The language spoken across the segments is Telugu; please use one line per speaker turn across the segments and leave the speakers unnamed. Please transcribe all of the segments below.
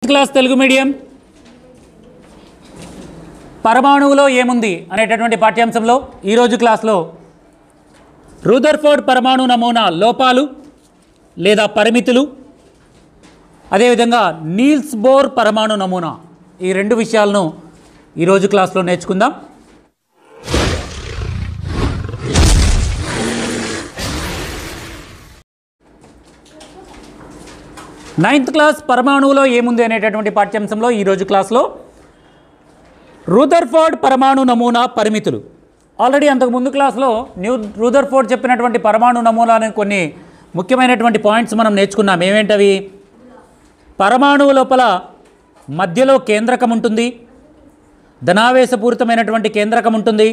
క్లాస్ తెలుగు మీడియం పరమాణువులో ఏముంది అనేటటువంటి పాఠ్యాంశంలో ఈరోజు క్లాస్లో రూదర్ఫోర్డ్ పరమాణు నమూనా లోపాలు లేదా పరిమితులు అదేవిధంగా నీల్స్ బోర్ పరమాణు నమూనా ఈ రెండు విషయాలను ఈరోజు క్లాస్లో నేర్చుకుందాం నైన్త్ క్లాస్ పరమాణువులో ఏముంది అనేటటువంటి పాఠ్యాంశంలో ఈరోజు క్లాస్లో రూదర్ఫోర్డ్ పరమాణు నమూనా పరిమితులు ఆల్రెడీ అంతకు ముందు క్లాస్లో న్యూ రూదర్ఫోర్డ్ చెప్పినటువంటి పరమాణు నమూనాని కొన్ని ముఖ్యమైనటువంటి పాయింట్స్ మనం నేర్చుకున్నాం ఏమేంటవి పరమాణువు లోపల మధ్యలో కేంద్రకం ఉంటుంది ధనావేశపూరితమైనటువంటి కేంద్రకం ఉంటుంది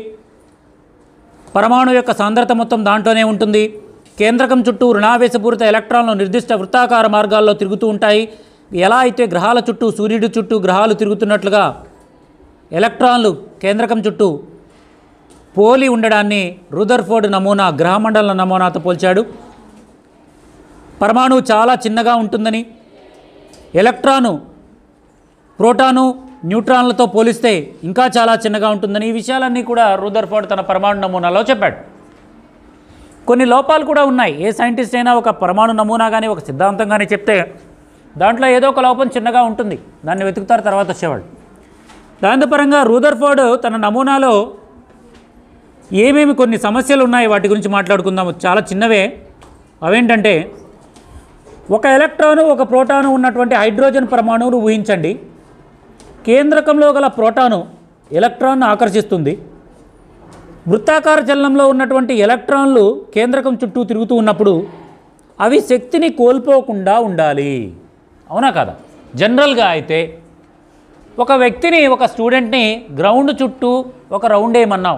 పరమాణు యొక్క సాంద్రత మొత్తం దాంట్లోనే ఉంటుంది కేంద్రకం చుట్టూ రుణావేశపూరిత ఎలక్ట్రాన్లు నిర్దిష్ట వృత్తాకార మార్గాల్లో తిరుగుతూ ఉంటాయి ఎలా అయితే గ్రహాల చుట్టూ సూర్యుడి చుట్టూ గ్రహాలు తిరుగుతున్నట్లుగా ఎలక్ట్రాన్లు కేంద్రకం చుట్టూ పోలి ఉండడాన్ని రుదర్ఫోర్డ్ నమూనా గ్రహమండల నమూనాతో పోల్చాడు పరమాణువు చాలా చిన్నగా ఉంటుందని ఎలక్ట్రాను ప్రోటాను న్యూట్రాన్లతో పోలిస్తే ఇంకా చాలా చిన్నగా ఉంటుందని ఈ విషయాలన్నీ కూడా రూదర్ఫోర్డ్ తన పరమాణు నమూనాలో చెప్పాడు కొన్ని లోపాలు కూడా ఉన్నాయి ఏ సైంటిస్ట్ అయినా ఒక పరమాణు నమూనా కానీ ఒక సిద్ధాంతం కానీ చెప్తే దాంట్లో ఏదో ఒక లోపం చిన్నగా ఉంటుంది దాన్ని వెతుకుతారు తర్వాత వచ్చేవాళ్ళు దాంతో పరంగా రూదర్ఫోర్డ్ తన నమూనాలో ఏమేమి కొన్ని సమస్యలు ఉన్నాయి వాటి గురించి మాట్లాడుకుందాము చాలా చిన్నవే అవేంటంటే ఒక ఎలక్ట్రాను ఒక ప్రోటాను ఉన్నటువంటి హైడ్రోజన్ పరమాణువును ఊహించండి కేంద్రకంలో గల ప్రోటాను ఎలక్ట్రాన్ను ఆకర్షిస్తుంది వృత్తాకార చలనంలో ఉన్నటువంటి ఎలక్ట్రాన్లు కేంద్రకం చుట్టూ తిరుగుతూ ఉన్నప్పుడు అవి శక్తిని కోల్పోకుండా ఉండాలి అవునా కదా జనరల్గా అయితే ఒక వ్యక్తిని ఒక స్టూడెంట్ని గ్రౌండ్ చుట్టూ ఒక రౌండ్ ఏమన్నాం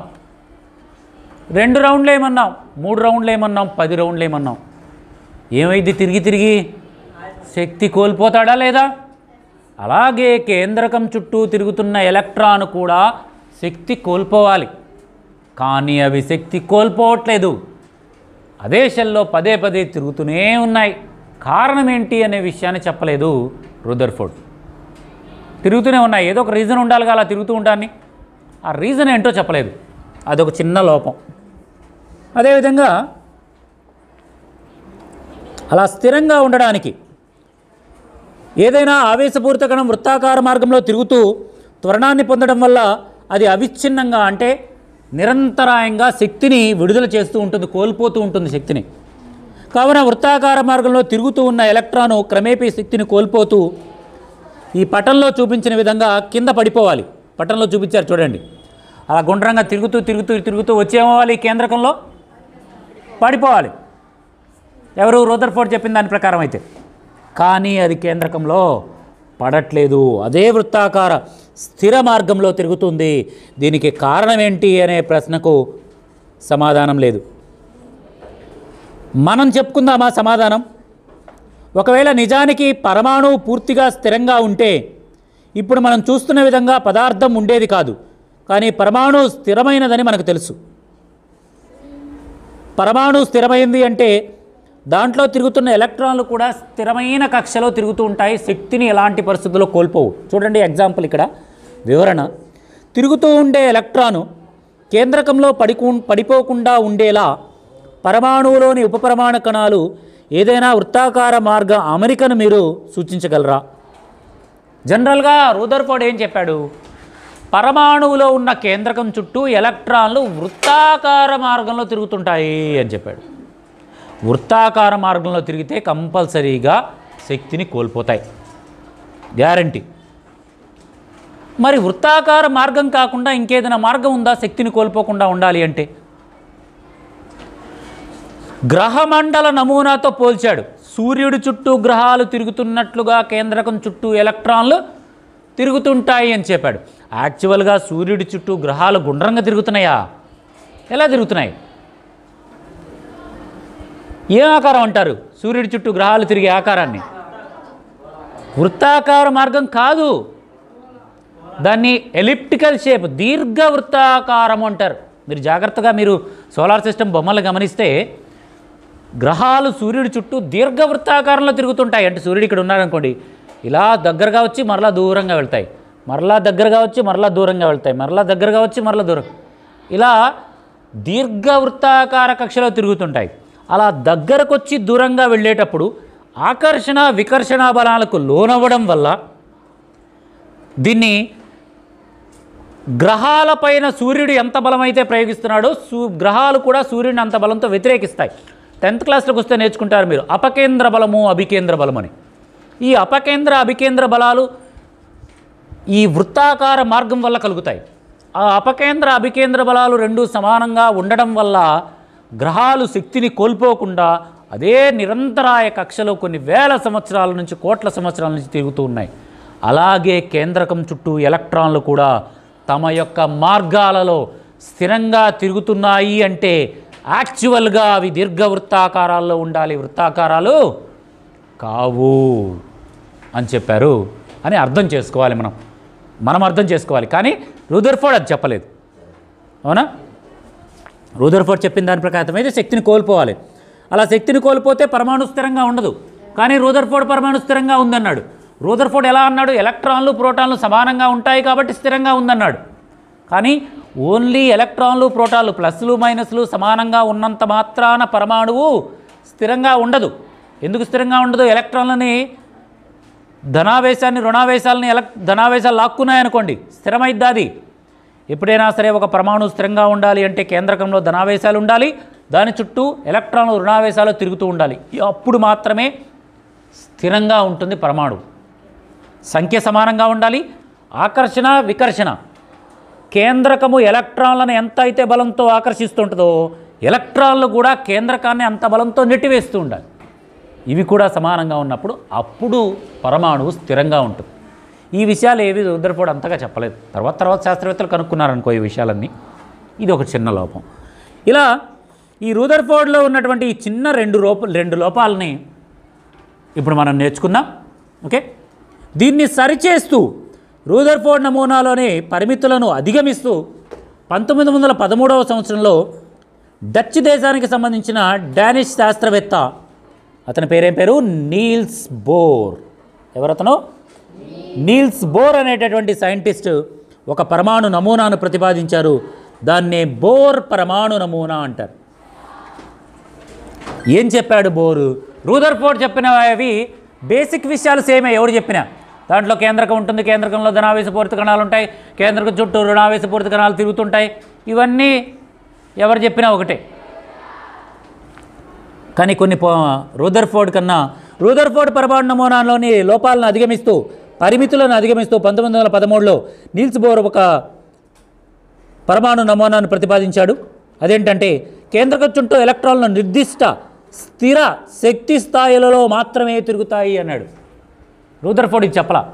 రెండు రౌండ్లు ఏమన్నాం మూడు రౌండ్లు ఏమన్నాం పది రౌండ్లు ఏమన్నాం ఏమైంది తిరిగి తిరిగి శక్తి కోల్పోతాడా లేదా అలాగే కేంద్రకం చుట్టూ తిరుగుతున్న ఎలక్ట్రాన్ కూడా శక్తి కోల్పోవాలి కానీ అవి శక్తి కోల్పోవట్లేదు అదే షెల్లో పదే పదే తిరుగుతూనే ఉన్నాయి కారణం ఏంటి అనే విషయాన్ని చెప్పలేదు రుదర్ఫోర్డ్ తిరుగుతూనే ఉన్నాయి ఏదో ఒక రీజన్ ఉండాలి అలా తిరుగుతూ ఉంటాన్ని ఆ రీజన్ ఏంటో చెప్పలేదు అదొక చిన్న లోపం అదేవిధంగా అలా స్థిరంగా ఉండడానికి ఏదైనా ఆవేశపూరిత కణం వృత్తాకార మార్గంలో తిరుగుతూ త్వరణాన్ని పొందడం వల్ల అది అవిచ్ఛిన్నంగా అంటే నిరంతరాయంగా శక్తిని విడుదల చేస్తూ ఉంటుంది కోల్పోతూ ఉంటుంది శక్తిని కావున వృత్తాకార మార్గంలో తిరుగుతూ ఉన్న ఎలక్ట్రాను క్రమేపీ శక్తిని కోల్పోతూ ఈ పటంలో చూపించిన విధంగా కింద పడిపోవాలి పటంలో చూపించారు చూడండి అలా గుండ్రంగా తిరుగుతూ తిరుగుతూ తిరుగుతూ వచ్చేమవ్వాలి ఈ కేంద్రకంలో పడిపోవాలి ఎవరు రూదర్ఫోర్డ్ చెప్పిన దాని ప్రకారం అయితే కానీ అది కేంద్రకంలో పడట్లేదు అదే వృత్తాకార స్థిర మార్గంలో తిరుగుతుంది దీనికి కారణం ఏంటి అనే ప్రశ్నకు సమాధానం లేదు మనం చెప్పుకుందామా సమాధానం ఒకవేళ నిజానికి పరమాణువు పూర్తిగా స్థిరంగా ఉంటే ఇప్పుడు మనం చూస్తున్న విధంగా పదార్థం ఉండేది కాదు కానీ పరమాణు స్థిరమైనదని మనకు తెలుసు పరమాణు స్థిరమైంది అంటే దాంట్లో తిరుగుతున్న ఎలక్ట్రాన్లు కూడా స్థిరమైన కక్షలో తిరుగుతూ ఉంటాయి శక్తిని ఎలాంటి పరిస్థితుల్లో కోల్పోవు చూడండి ఎగ్జాంపుల్ ఇక్కడ వివరణ తిరుగుతూ ఉండే ఎలక్ట్రాను కేంద్రకంలో పడికు పడిపోకుండా ఉండేలా పరమాణువులోని ఉపపరమాణు కణాలు ఏదైనా వృత్తాకార మార్గ అమరికను మీరు సూచించగలరా జనరల్గా రూదర్ఫోర్డ్ ఏం చెప్పాడు పరమాణువులో ఉన్న కేంద్రకం చుట్టూ ఎలక్ట్రాన్లు వృత్తాకార మార్గంలో తిరుగుతుంటాయి అని చెప్పాడు వృత్తాకార మార్గంలో తిరిగితే కంపల్సరీగా శక్తిని కోల్పోతాయి గ్యారంటీ మరి వృత్తాకార మార్గం కాకుండా ఇంకేదైనా మార్గం ఉందా శక్తిని కోల్పోకుండా ఉండాలి అంటే గ్రహమండల నమూనాతో పోల్చాడు సూర్యుడి చుట్టూ గ్రహాలు తిరుగుతున్నట్లుగా కేంద్రకం చుట్టూ ఎలక్ట్రాన్లు తిరుగుతుంటాయి అని చెప్పాడు యాక్చువల్గా సూర్యుడి చుట్టూ గ్రహాలు గుండ్రంగా తిరుగుతున్నాయా ఎలా తిరుగుతున్నాయి ఏ ఆకారం అంటారు సూర్యుడి చుట్టూ గ్రహాలు తిరిగే ఆకారాన్ని వృత్తాకార మార్గం కాదు దాన్ని ఎలిప్టికల్ షేప్ దీర్ఘ వృత్తాకారం అంటారు మీరు జాగ్రత్తగా మీరు సోలార్ సిస్టమ్ బొమ్మలు గమనిస్తే గ్రహాలు సూర్యుడి చుట్టూ దీర్ఘ వృత్తాకారంలో తిరుగుతుంటాయి అంటే సూర్యుడు ఇక్కడ ఉన్నారనుకోండి ఇలా దగ్గరగా వచ్చి మరలా దూరంగా వెళ్తాయి మరలా దగ్గరగా వచ్చి మరలా దూరంగా వెళ్తాయి మరలా దగ్గరగా వచ్చి మరలా దూరం ఇలా దీర్ఘవృత్తాకార కక్షలో తిరుగుతుంటాయి అలా దగ్గరకు వచ్చి దూరంగా వెళ్ళేటప్పుడు ఆకర్షణ వికర్షణ బలాలకు లోనవ్వడం వల్ల దీన్ని గ్రహాలపైన సూర్యుడు ఎంత బలమైతే ప్రయోగిస్తున్నాడో సూ గ్రహాలు కూడా సూర్యుడిని అంత బలంతో వ్యతిరేకిస్తాయి టెన్త్ క్లాస్లోకి వస్తే నేర్చుకుంటారు మీరు అపకేంద్ర బలము అభికేంద్ర బలం అని ఈ అపకేంద్ర అభికేంద్ర బలాలు ఈ వృత్తాకార మార్గం వల్ల కలుగుతాయి ఆ అపకేంద్ర అభికేంద్ర బలాలు రెండు సమానంగా ఉండడం వల్ల గ్రహాలు శక్తిని కోల్పోకుండా అదే నిరంతరాయ కక్షలో కొన్ని వేల సంవత్సరాల నుంచి కోట్ల సంవత్సరాల నుంచి తిరుగుతూ ఉన్నాయి అలాగే కేంద్రకం చుట్టూ ఎలక్ట్రాన్లు కూడా తమ యొక్క మార్గాలలో స్థిరంగా తిరుగుతున్నాయి అంటే యాక్చువల్గా అవి దీర్ఘవృత్తాకారాల్లో ఉండాలి వృత్తాకారాలు కావు అని చెప్పారు అని అర్థం చేసుకోవాలి మనం మనం అర్థం చేసుకోవాలి కానీ రూదర్ఫోర్డ్ అది చెప్పలేదు అవునా రూదర్ఫోర్డ్ చెప్పిన దాని ప్రకారం అయితే శక్తిని కోల్పోవాలి అలా శక్తిని కోల్పోతే పరమాణు స్థిరంగా ఉండదు కానీ రూదర్ఫోర్డ్ పరమాణు స్థిరంగా ఉందన్నాడు రూదర్ఫోర్డ్ ఎలా అన్నాడు ఎలక్ట్రాన్లు ప్రోటాన్లు సమానంగా ఉంటాయి కాబట్టి స్థిరంగా ఉందన్నాడు కానీ ఓన్లీ ఎలక్ట్రాన్లు ప్రోటాన్లు ప్లస్లు మైనస్లు సమానంగా ఉన్నంత మాత్రాన పరమాణువు స్థిరంగా ఉండదు ఎందుకు స్థిరంగా ఉండదు ఎలక్ట్రాన్లని ధనావేశాన్ని రుణావేశాలని ఎలక్ ధనావేశాలు లాక్కున్నాయనుకోండి స్థిరమైద్ది అది ఎప్పుడైనా సరే ఒక పరమాణు స్థిరంగా ఉండాలి అంటే కేంద్రకంలో ధనావేశాలు ఉండాలి దాని చుట్టూ ఎలక్ట్రాన్లు రుణావేశాలు తిరుగుతూ ఉండాలి అప్పుడు మాత్రమే స్థిరంగా ఉంటుంది పరమాణు సంఖ్య సమానంగా ఉండాలి ఆకర్షణ వికర్షణ కేంద్రకము ఎలక్ట్రాన్లను ఎంత అయితే బలంతో ఆకర్షిస్తుంటుందో ఎలక్ట్రాన్లు కూడా కేంద్రకాన్ని అంత బలంతో నెట్టివేస్తూ ఉండాలి ఇవి కూడా సమానంగా ఉన్నప్పుడు అప్పుడు పరమాణువు స్థిరంగా ఉంటుంది ఈ విషయాలు ఏవి రుద్రపోడు అంతగా చెప్పలేదు తర్వాత తర్వాత శాస్త్రవేత్తలు కనుక్కున్నారనుకో ఈ విషయాలన్నీ ఇది ఒక చిన్న లోపం ఇలా ఈ రూదర్ఫోర్డ్లో ఉన్నటువంటి ఈ చిన్న రెండు లోప రెండు లోపాలని ఇప్పుడు మనం నేర్చుకుందాం ఓకే దీన్ని సరిచేస్తూ రూదర్ఫోర్డ్ నమూనాలోని పరిమితులను అధిగమిస్తూ పంతొమ్మిది వందల పదమూడవ సంవత్సరంలో డచ్ దేశానికి సంబంధించిన డానిష్ శాస్త్రవేత్త అతని పేరేం పేరు నీల్స్ బోర్ ఎవరతను నీల్స్ బోర్ అనేటటువంటి సైంటిస్ట్ ఒక పరమాణు నమూనాను ప్రతిపాదించారు దాన్నే బోర్ పరమాణు నమూనా అంటారు ఏం చెప్పాడు బోరు రూదర్ఫోర్డ్ చెప్పిన అవి బేసిక్ విషయాలు సేమే ఎవరు చెప్పినా దాంట్లో కేంద్రకం ఉంటుంది కేంద్రకంలో ధనావేశపూరిత కణాలు ఉంటాయి కేంద్రకం చుట్టూ రుణావేశపూరిత కణాలు తిరుగుతుంటాయి ఇవన్నీ ఎవరు చెప్పినా ఒకటే కానీ కొన్ని పో రూదర్ఫోర్డ్ కన్నా రూదర్ఫోర్డ్ పరమాణు నమూనాలోని లోపాలను అధిగమిస్తూ పరిమితులను అధిగమిస్తూ పంతొమ్మిది వందల పదమూడులో నీల్స్ బోర్ ఒక పరమాణు నమూనాను ప్రతిపాదించాడు అదేంటంటే కేంద్రకం చుట్టూ ఎలక్ట్రాన్లు నిర్దిష్ట స్థిర శక్తి స్థాయిలలో మాత్రమే తిరుగుతాయి అన్నాడు రూదర్ఫోర్డ్ ఇది చెప్పలా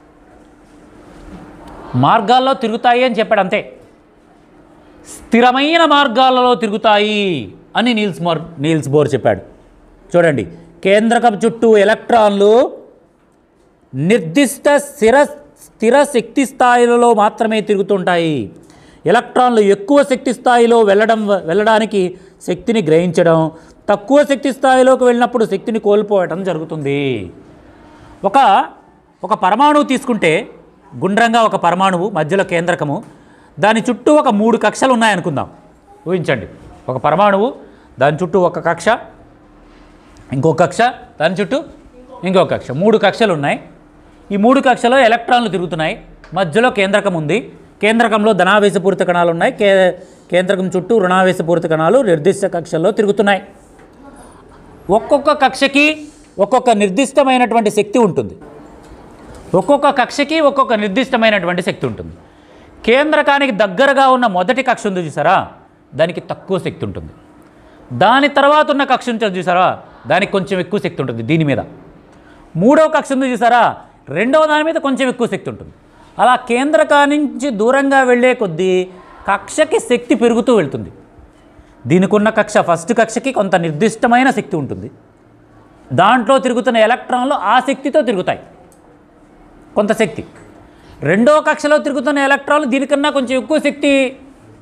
మార్గాల్లో తిరుగుతాయి అని చెప్పాడు అంతే స్థిరమైన మార్గాలలో తిరుగుతాయి అని నీల్స్ మోర్ నీల్స్ బోర్ చెప్పాడు చూడండి కేంద్రకం చుట్టూ ఎలక్ట్రాన్లు నిర్దిష్ట స్థిర స్థిర శక్తి స్థాయిలలో మాత్రమే తిరుగుతుంటాయి ఎలక్ట్రాన్లు ఎక్కువ శక్తి స్థాయిలో వెళ్ళడం వెళ్ళడానికి శక్తిని గ్రహించడం తక్కువ శక్తి స్థాయిలోకి వెళ్ళినప్పుడు శక్తిని కోల్పోవటం జరుగుతుంది ఒక ఒక పరమాణువు తీసుకుంటే గుండ్రంగా ఒక పరమాణువు మధ్యలో కేంద్రకము దాని చుట్టూ ఒక మూడు కక్షలు ఉన్నాయనుకుందాం ఊహించండి ఒక పరమాణువు దాని చుట్టూ ఒక కక్ష ఇంకో కక్ష దాని చుట్టూ ఇంకో కక్ష మూడు కక్షలు ఉన్నాయి ఈ మూడు కక్షలో ఎలక్ట్రాన్లు తిరుగుతున్నాయి మధ్యలో కేంద్రకం ఉంది కేంద్రకంలో ధనావేశపూరిత కణాలు ఉన్నాయి కే కేంద్రకం చుట్టూ రుణావేశపూరిత కణాలు నిర్దిష్ట కక్షల్లో తిరుగుతున్నాయి ఒక్కొక్క కక్షకి ఒక్కొక్క నిర్దిష్టమైనటువంటి శక్తి ఉంటుంది ఒక్కొక్క కక్షకి ఒక్కొక్క నిర్దిష్టమైనటువంటి శక్తి ఉంటుంది కేంద్రకానికి దగ్గరగా ఉన్న మొదటి కక్ష ఉంది చూసారా దానికి తక్కువ శక్తి ఉంటుంది దాని తర్వాత ఉన్న కక్ష ఉంటుంది చూసారా దానికి కొంచెం ఎక్కువ శక్తి ఉంటుంది దీని మీద మూడవ కక్ష ఉంది చూసారా రెండవ దాని మీద కొంచెం ఎక్కువ శక్తి ఉంటుంది అలా కేంద్రకా నుంచి దూరంగా వెళ్ళే కొద్దీ కక్షకి శక్తి పెరుగుతూ వెళ్తుంది దీనికి ఉన్న కక్ష ఫస్ట్ కక్షకి కొంత నిర్దిష్టమైన శక్తి ఉంటుంది దాంట్లో తిరుగుతున్న ఎలక్ట్రాన్లు ఆ శక్తితో తిరుగుతాయి కొంత శక్తి రెండో కక్షలో తిరుగుతున్న ఎలక్ట్రాన్లు దీనికన్నా కొంచెం ఎక్కువ శక్తి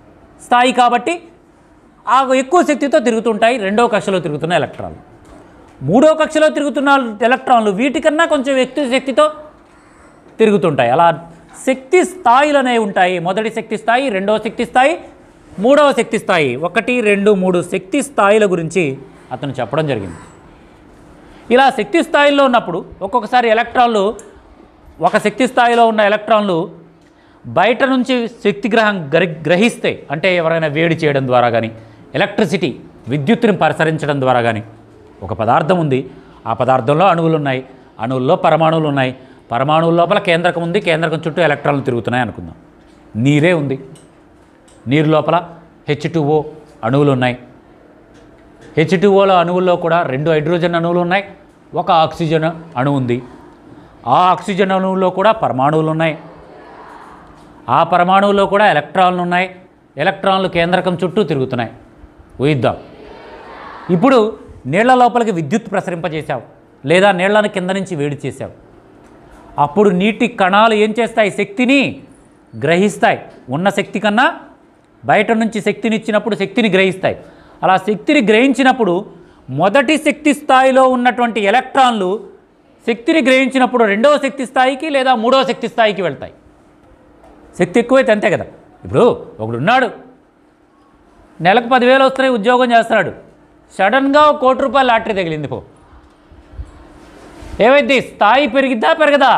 స్థాయి కాబట్టి ఆ ఎక్కువ శక్తితో తిరుగుతుంటాయి రెండో కక్షలో తిరుగుతున్న ఎలక్ట్రాన్లు మూడో కక్షలో తిరుగుతున్న ఎలక్ట్రాన్లు వీటికన్నా కొంచెం ఎక్కువ శక్తితో తిరుగుతుంటాయి అలా శక్తి స్థాయిలు అనేవి ఉంటాయి మొదటి శక్తి స్థాయి రెండవ శక్తి స్థాయి మూడవ శక్తి స్థాయి ఒకటి రెండు మూడు శక్తి స్థాయిల గురించి అతను చెప్పడం జరిగింది ఇలా శక్తి స్థాయిలో ఉన్నప్పుడు ఒక్కొక్కసారి ఎలక్ట్రాన్లు ఒక శక్తి స్థాయిలో ఉన్న ఎలక్ట్రాన్లు బయట నుంచి శక్తి గ్రహం గ్ర- గ్రహిస్తే అంటే ఎవరైనా వేడి చేయడం ద్వారా కానీ ఎలక్ట్రిసిటీ విద్యుత్తుని ప్రసరించడం ద్వారా కానీ ఒక పదార్థం ఉంది ఆ పదార్థంలో అణువులు ఉన్నాయి అణువుల్లో పరమాణువులు ఉన్నాయి పరమాణువుల లోపల కేంద్రకం ఉంది కేంద్రకం చుట్టూ ఎలక్ట్రాన్లు తిరుగుతున్నాయి అనుకుందాం నీరే ఉంది నీరు లోపల హెచ్ టూఓ అణువులు ఉన్నాయి హెచ్ టూఓల అణువుల్లో కూడా రెండు హైడ్రోజన్ అణువులు ఉన్నాయి ఒక ఆక్సిజన్ అణువు ఉంది ఆ ఆక్సిజన్ అణువులో కూడా పరమాణువులు ఉన్నాయి ఆ పరమాణువులో కూడా ఎలక్ట్రాన్లు ఉన్నాయి ఎలక్ట్రాన్లు కేంద్రకం చుట్టూ తిరుగుతున్నాయి ఊహిద్దాం ఇప్పుడు నీళ్ల లోపలికి విద్యుత్ ప్రసరింపజేశావు లేదా నీళ్లను కింద నుంచి వేడి చేశావు అప్పుడు నీటి కణాలు ఏం చేస్తాయి శక్తిని గ్రహిస్తాయి ఉన్న శక్తి కన్నా బయట నుంచి శక్తిని ఇచ్చినప్పుడు శక్తిని గ్రహిస్తాయి అలా శక్తిని గ్రహించినప్పుడు మొదటి శక్తి స్థాయిలో ఉన్నటువంటి ఎలక్ట్రాన్లు శక్తిని గ్రహించినప్పుడు రెండవ శక్తి స్థాయికి లేదా మూడవ శక్తి స్థాయికి వెళ్తాయి శక్తి ఎక్కువైతే అంతే కదా ఇప్పుడు ఒకడు ఉన్నాడు నెలకు పదివేలు వస్తున్నాయి ఉద్యోగం చేస్తున్నాడు సడన్గా ఒక కోటి రూపాయల లాటరీ తగిలింది పో ఏమైంది స్థాయి పెరిగిద్దా పెరగదా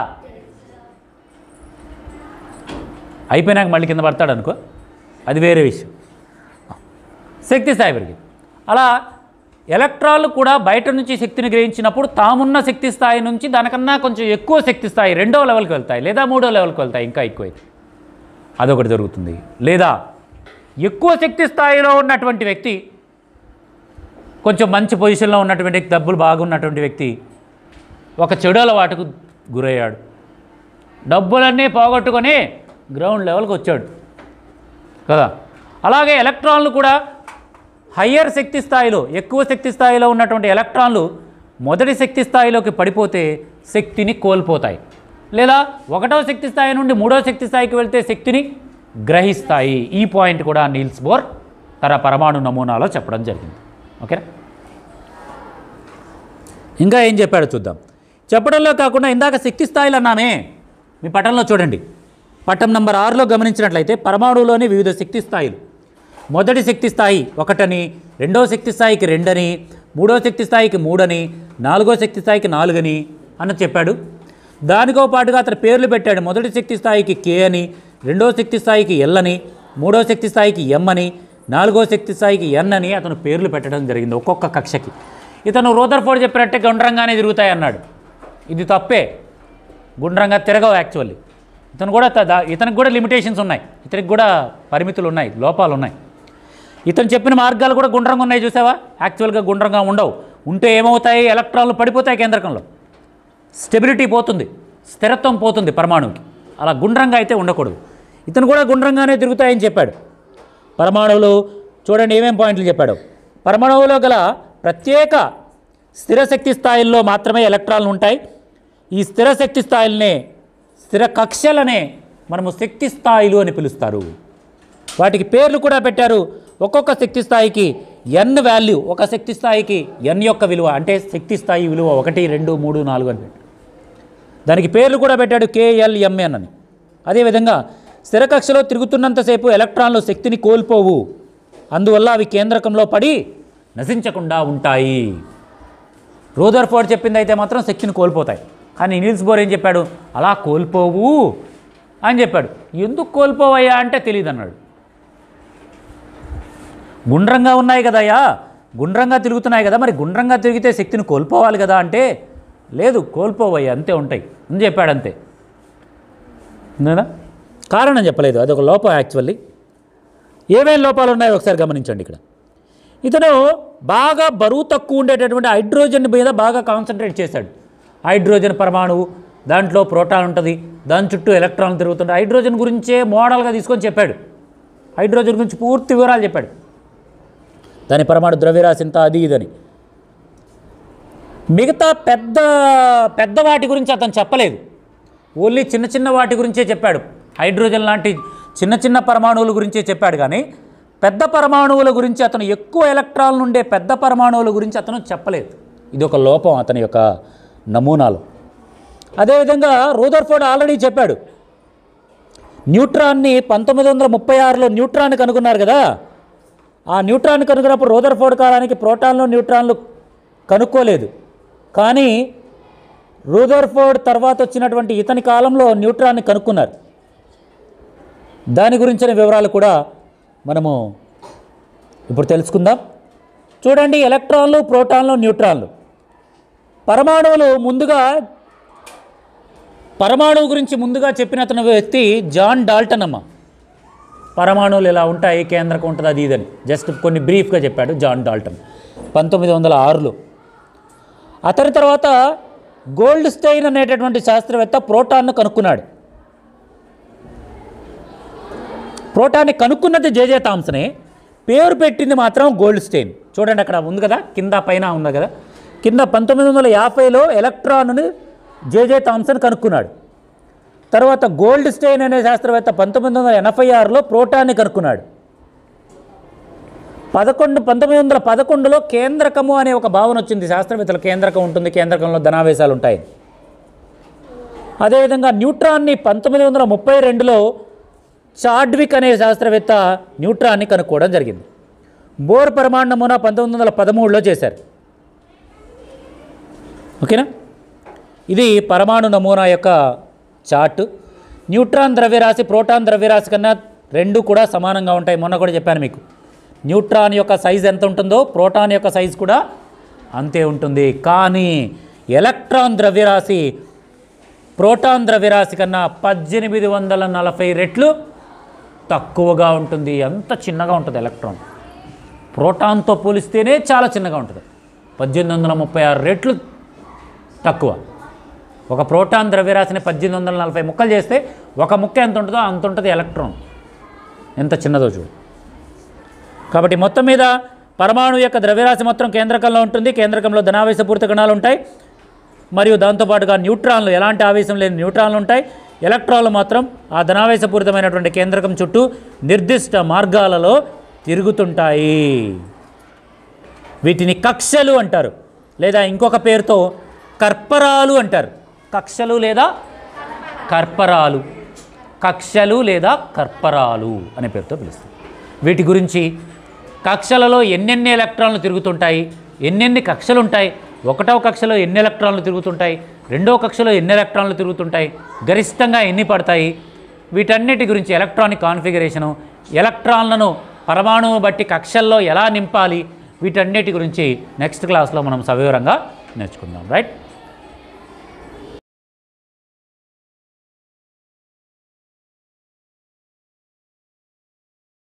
అయిపోయినాక మళ్ళీ కింద పడతాడు అనుకో అది వేరే విషయం శక్తి స్థాయి పెరిగింది అలా ఎలక్ట్రాన్లు కూడా బయట నుంచి శక్తిని గ్రహించినప్పుడు తామున్న శక్తి స్థాయి నుంచి దానికన్నా కొంచెం ఎక్కువ శక్తి స్థాయి రెండో లెవెల్కి వెళ్తాయి లేదా మూడో లెవెల్కి వెళ్తాయి ఇంకా ఎక్కువైతే అదొకటి జరుగుతుంది లేదా ఎక్కువ శక్తి స్థాయిలో ఉన్నటువంటి వ్యక్తి కొంచెం మంచి పొజిషన్లో ఉన్నటువంటి వ్యక్తి డబ్బులు బాగున్నటువంటి వ్యక్తి ఒక చెడు అలవాటుకు గురయ్యాడు డబ్బులన్నీ పోగొట్టుకొని గ్రౌండ్ లెవెల్కి వచ్చాడు కదా అలాగే ఎలక్ట్రాన్లు కూడా హయ్యర్ శక్తి స్థాయిలో ఎక్కువ శక్తి స్థాయిలో ఉన్నటువంటి ఎలక్ట్రాన్లు మొదటి శక్తి స్థాయిలోకి పడిపోతే శక్తిని కోల్పోతాయి లేదా ఒకటో శక్తి స్థాయి నుండి మూడో శక్తి స్థాయికి వెళ్తే శక్తిని గ్రహిస్తాయి ఈ పాయింట్ కూడా నీల్స్ బోర్ తన పరమాణు నమూనాలో చెప్పడం జరిగింది ఓకేనా ఇంకా ఏం చెప్పాడో చూద్దాం చెప్పడంలో కాకుండా ఇందాక శక్తి స్థాయిలు అన్నామే మీ పటంలో చూడండి పటం నంబర్ ఆరులో గమనించినట్లయితే పరమాణువులోని వివిధ శక్తి స్థాయిలు మొదటి శక్తి స్థాయి ఒకటని రెండవ శక్తి స్థాయికి రెండని మూడో శక్తి స్థాయికి మూడని నాలుగో శక్తి స్థాయికి నాలుగని అని చెప్పాడు దానితో పాటుగా అతను పేర్లు పెట్టాడు మొదటి శక్తి స్థాయికి కే అని రెండో శక్తి స్థాయికి ఎల్ అని మూడో శక్తి స్థాయికి ఎం అని నాలుగో శక్తి స్థాయికి ఎన్ అని అతను పేర్లు పెట్టడం జరిగింది ఒక్కొక్క కక్షకి ఇతను రూదర్ఫోర్డ్ చెప్పినట్టే గుండ్రంగానే తిరుగుతాయి అన్నాడు ఇది తప్పే గుండ్రంగా తిరగవు యాక్చువల్లీ ఇతను కూడా త- దా- ఇతనికి కూడా లిమిటేషన్స్ ఉన్నాయి ఇతనికి కూడా పరిమితులు ఉన్నాయి లోపాలు ఉన్నాయి ఇతను చెప్పిన మార్గాలు కూడా గుండ్రంగా ఉన్నాయి చూసావా యాక్చువల్గా గుండ్రంగా ఉండవు ఉంటే ఏమవుతాయి ఎలక్ట్రాన్లు పడిపోతాయి కేంద్రకంలో స్టెబిలిటీ పోతుంది స్థిరత్వం పోతుంది పరమాణువుకి అలా గుండ్రంగా అయితే ఉండకూడదు ఇతను కూడా గుండ్రంగానే తిరుగుతాయని చెప్పాడు పరమాణువులు చూడండి ఏమేం పాయింట్లు చెప్పాడు పరమాణువులో గల ప్రత్యేక స్థిర శక్తి స్థాయిల్లో మాత్రమే ఎలక్ట్రాన్లు ఉంటాయి ఈ స్థిర శక్తి స్థాయిలనే స్థిర కక్షలనే మనము శక్తి స్థాయిలు అని పిలుస్తారు వాటికి పేర్లు కూడా పెట్టారు ఒక్కొక్క శక్తి స్థాయికి ఎన్ వాల్యూ ఒక శక్తి స్థాయికి ఎన్ యొక్క విలువ అంటే శక్తి స్థాయి విలువ ఒకటి రెండు మూడు నాలుగు అని పెట్టాడు దానికి పేర్లు కూడా పెట్టాడు కేఎల్ఎంఎన్ అని అదేవిధంగా స్థిర కక్షలో తిరుగుతున్నంతసేపు ఎలక్ట్రాన్లు శక్తిని కోల్పోవు అందువల్ల అవి కేంద్రకంలో పడి నశించకుండా ఉంటాయి రూదర్ఫోర్డ్ చెప్పింది అయితే మాత్రం శక్తిని కోల్పోతాయి కానీ నీల్స్ బోర్ ఏం చెప్పాడు అలా కోల్పోవు అని చెప్పాడు ఎందుకు కోల్పోవయ్యా అంటే తెలియదు అన్నాడు గుండ్రంగా ఉన్నాయి కదయ్యా గుండ్రంగా తిరుగుతున్నాయి కదా మరి గుండ్రంగా తిరిగితే శక్తిని కోల్పోవాలి కదా అంటే లేదు కోల్పోవయ్యా అంతే ఉంటాయి అని చెప్పాడు అంతే ఉందా కారణం చెప్పలేదు అది ఒక లోపం యాక్చువల్లీ ఏమేం లోపాలు ఉన్నాయో ఒకసారి గమనించండి ఇక్కడ ఇతను బాగా బరువు తక్కువ ఉండేటటువంటి హైడ్రోజన్ మీద బాగా కాన్సన్ట్రేట్ చేశాడు హైడ్రోజన్ పరమాణువు దాంట్లో ప్రోటాన్ ఉంటుంది దాని చుట్టూ ఎలక్ట్రాన్లు తిరుగుతుంటాయి హైడ్రోజన్ గురించే మోడల్గా తీసుకొని చెప్పాడు హైడ్రోజన్ గురించి పూర్తి వివరాలు చెప్పాడు దాని పరమాణు ద్రవ్యరాశి ఇంత అది ఇదని మిగతా పెద్ద పెద్ద వాటి గురించి అతను చెప్పలేదు ఓన్లీ చిన్న చిన్న వాటి గురించే చెప్పాడు హైడ్రోజన్ లాంటి చిన్న చిన్న పరమాణువుల గురించే చెప్పాడు కానీ పెద్ద పరమాణువుల గురించి అతను ఎక్కువ ఎలక్ట్రాన్లు ఉండే పెద్ద పరమాణువుల గురించి అతను చెప్పలేదు ఇది ఒక లోపం అతని యొక్క నమూనాలో అదేవిధంగా రూదర్ఫోర్డ్ ఆల్రెడీ చెప్పాడు న్యూట్రాన్ని పంతొమ్మిది వందల ముప్పై ఆరులో న్యూట్రాన్ కనుగొన్నారు కదా ఆ న్యూట్రాన్ కనుగొన్నప్పుడు రూదర్ఫోర్డ్ కాలానికి ప్రోటాన్లు న్యూట్రాన్లు కనుక్కోలేదు కానీ రూదర్ఫోర్డ్ తర్వాత వచ్చినటువంటి ఇతని కాలంలో న్యూట్రాన్ని కనుక్కున్నారు దాని గురించిన వివరాలు కూడా మనము ఇప్పుడు తెలుసుకుందాం చూడండి ఎలక్ట్రాన్లు ప్రోటాన్లు న్యూట్రాన్లు పరమాణువులు ముందుగా పరమాణువు గురించి ముందుగా చెప్పిన అతను వ్యక్తి జాన్ డాల్టన్ అమ్మ పరమాణువులు ఇలా ఉంటాయి కేంద్రకం ఉంటుంది అది ఇదని జస్ట్ కొన్ని బ్రీఫ్గా చెప్పాడు జాన్ డాల్టన్ పంతొమ్మిది వందల ఆరులో అతని తర్వాత గోల్డ్ స్టైన్ అనేటటువంటి శాస్త్రవేత్త ప్రోటాన్ను కనుక్కున్నాడు ప్రోటాన్ని కనుక్కున్నది జేజే థామ్సనే పేరు పెట్టింది మాత్రం గోల్డ్ స్టెయిన్ చూడండి అక్కడ ఉంది కదా కింద పైన ఉంది కదా కింద పంతొమ్మిది వందల యాభైలో ఎలక్ట్రాన్ను జేజే థామ్సన్ కనుక్కున్నాడు తర్వాత గోల్డ్ స్టెయిన్ అనే శాస్త్రవేత్త పంతొమ్మిది వందల ఎనభై ఆరులో ప్రోటాన్ని కనుక్కున్నాడు పదకొండు పంతొమ్మిది వందల పదకొండులో కేంద్రకము అనే ఒక భావన వచ్చింది శాస్త్రవేత్తలు కేంద్రకం ఉంటుంది కేంద్రకంలో ధనావేశాలు ఉంటాయి అదేవిధంగా న్యూట్రాన్ని పంతొమ్మిది వందల ముప్పై రెండులో చాడ్విక్ అనే శాస్త్రవేత్త న్యూట్రాన్ని కనుక్కోవడం జరిగింది బోర్ పరమాణు నమూనా పంతొమ్మిది వందల పదమూడులో చేశారు ఓకేనా ఇది పరమాణు నమూనా యొక్క చార్ట్ న్యూట్రాన్ ద్రవ్యరాశి ప్రోటాన్ ద్రవ్యరాశి కన్నా రెండు కూడా సమానంగా ఉంటాయి మొన్న కూడా చెప్పాను మీకు న్యూట్రాన్ యొక్క సైజ్ ఎంత ఉంటుందో ప్రోటాన్ యొక్క సైజ్ కూడా అంతే ఉంటుంది కానీ ఎలక్ట్రాన్ ద్రవ్యరాశి ప్రోటాన్ ద్రవ్యరాశి కన్నా పద్దెనిమిది వందల నలభై రెట్లు తక్కువగా ఉంటుంది ఎంత చిన్నగా ఉంటుంది ఎలక్ట్రాన్ ప్రోటాన్తో పోలిస్తేనే చాలా చిన్నగా ఉంటుంది పద్దెనిమిది వందల ముప్పై ఆరు రెట్లు తక్కువ ఒక ప్రోటాన్ ద్రవ్యరాశిని పద్దెనిమిది వందల నలభై ముక్కలు చేస్తే ఒక ముక్క ఎంత ఉంటుందో అంత ఉంటుంది ఎలక్ట్రాన్ ఎంత చిన్నదో చూడు కాబట్టి మొత్తం మీద పరమాణు యొక్క ద్రవ్యరాశి మొత్తం కేంద్రకంలో ఉంటుంది కేంద్రకంలో ధనావేశపూరిత కణాలు ఉంటాయి మరియు దాంతోపాటుగా న్యూట్రాన్లు ఎలాంటి ఆవేశం లేని న్యూట్రాన్లు ఉంటాయి ఎలక్ట్రాన్లు మాత్రం ఆ ధనావేశపూరితమైనటువంటి కేంద్రకం చుట్టూ నిర్దిష్ట మార్గాలలో తిరుగుతుంటాయి వీటిని కక్షలు అంటారు లేదా ఇంకొక పేరుతో కర్పరాలు అంటారు కక్షలు లేదా కర్పరాలు కక్షలు లేదా కర్పరాలు అనే పేరుతో పిలుస్తారు వీటి గురించి కక్షలలో ఎన్నెన్ని ఎలక్ట్రాన్లు తిరుగుతుంటాయి ఎన్నెన్ని కక్షలు ఉంటాయి ఒకటవ కక్షలో ఎన్ని ఎలక్ట్రాన్లు తిరుగుతుంటాయి రెండవ కక్షలో ఎన్ని ఎలక్ట్రాన్లు తిరుగుతుంటాయి గరిష్టంగా ఎన్ని పడతాయి వీటన్నిటి గురించి ఎలక్ట్రానిక్ కాన్ఫిగరేషను ఎలక్ట్రాన్లను పరమాణువు బట్టి కక్షల్లో ఎలా నింపాలి వీటన్నిటి గురించి నెక్స్ట్ క్లాస్లో మనం సవివరంగా నేర్చుకుందాం రైట్